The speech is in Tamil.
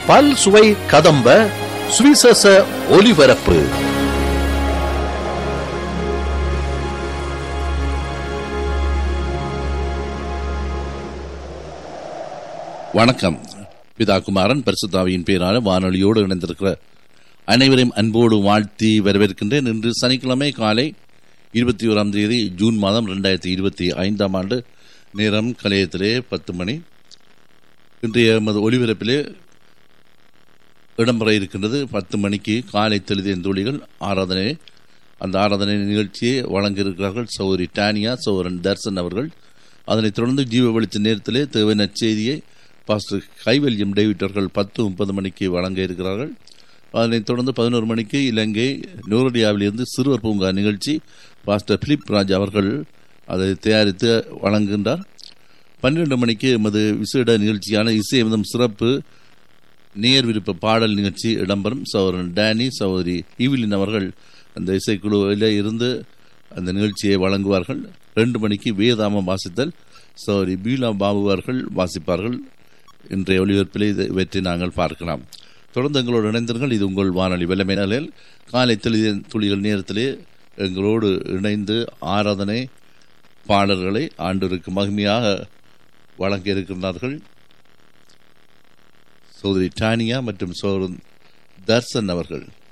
பல் சுவை கதம்ப சுவிசேஷ ஒலிபரப்பு வணக்கம் பிதா குமாரன் பரிசுத்தாவியின் பேரான வானொலியோடு இணைந்திருக்கிற அனைவரையும் அன்போடு வாழ்த்தி வரவேற்கின்றேன் இன்று சனிக்கிழமை காலை இருபத்தி ஓராம் தேதி ஜூன் மாதம் ரெண்டாயிரத்தி இருபத்தி ஐந்தாம் ஆண்டு நேரம் கலையத்திலே பத்து மணி இன்றைய எமது ஒளிபரப்பிலே இடம்பெற இருக்கின்றது பத்து மணிக்கு காலை தெளிதின் தோழிகள் ஆராதனை அந்த ஆராதனை நிகழ்ச்சியை வழங்க இருக்கிறார்கள் சௌரி டானியா சௌரன் தர்சன் அவர்கள் அதனைத் தொடர்ந்து ஜீவ வெளிச்ச நேரத்திலே தேவை நற்செய்தியை பாஸ்டர் கைவல்யம் டேவிட் அவர்கள் பத்து முப்பது மணிக்கு வழங்க இருக்கிறார்கள் அதனைத் தொடர்ந்து பதினோரு மணிக்கு இலங்கை நூரடியாவிலிருந்து சிறுவர் பூங்கா நிகழ்ச்சி பாஸ்டர் பிலிப் ராஜ் அவர்கள் அதை தயாரித்து வழங்குகின்றார் பன்னிரண்டு மணிக்கு எமது விசேட நிகழ்ச்சியான இசையமிதம் சிறப்பு நேர் விருப்ப பாடல் நிகழ்ச்சி இடம்பெறும் சகோதரன் டேனி சகோதரி ஈவிலின் அவர்கள் அந்த இசைக்குழுவில் இருந்து அந்த நிகழ்ச்சியை வழங்குவார்கள் ரெண்டு மணிக்கு வேதாமம் வாசித்தல் சகோதரி பீலா பாபு அவர்கள் வாசிப்பார்கள் இன்றைய ஒளிபரப்பில் இதை இவற்றை நாங்கள் பார்க்கலாம் தொடர்ந்து எங்களோடு இணைந்தீர்கள் இது உங்கள் வானொலி வெள்ளமை நிலையில் காலை தெளிய துளிகள் நேரத்திலே எங்களோடு இணைந்து ஆராதனை பாடல்களை ஆண்டோருக்கு மகிமையாக வழங்க இருக்கின்றார்கள் சோதரி டானியா மற்றும் சோதரன் தர்சன் அவர்கள்